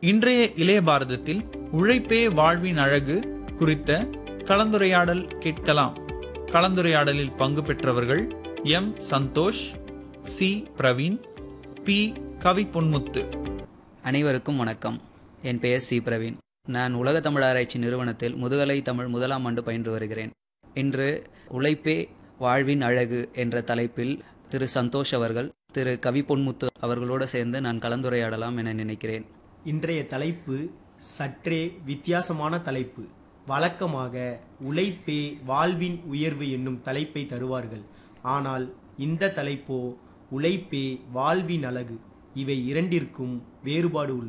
இன்றைய இளைய பாரதத்தில் உழைப்பே வாழ்வின் அழகு குறித்த கலந்துரையாடல் கேட்கலாம் கலந்துரையாடலில் பங்கு பெற்றவர்கள் M Santhosh C Praveen P Kavi Ponmuthu அனைவருக்கும் வணக்கம் என் பெயர் சி பிரவீன் நான் உலக தமிழ் ஆராய்ச்சி நிறுவனத்தில் முதுகலை தமிழ் முதலாம் ஆண்டு பயின்று வருகிறேன் இன்று உழைப்பே வாழ்வின் அழகு என்ற தலைப்பில் திரு சந்தோஷ் அவர்கள் திரு கவி பொன்முத்து அவர்களோடு சேர்ந்து நான் கலந்துரையாடலாம் என நினைக்கிறேன் இன்றைய தலைப்பு சற்றே வித்தியாசமான தலைப்பு வழக்கமாக உழைப்பே வாழ்வின் உயர்வு என்னும் தலைப்பை தருவார்கள் ஆனால் இந்த தலைப்போ உழைப்பே வாழ்வின் அழகு இவை இரண்டிற்கும் வேறுபாடு உள்ளது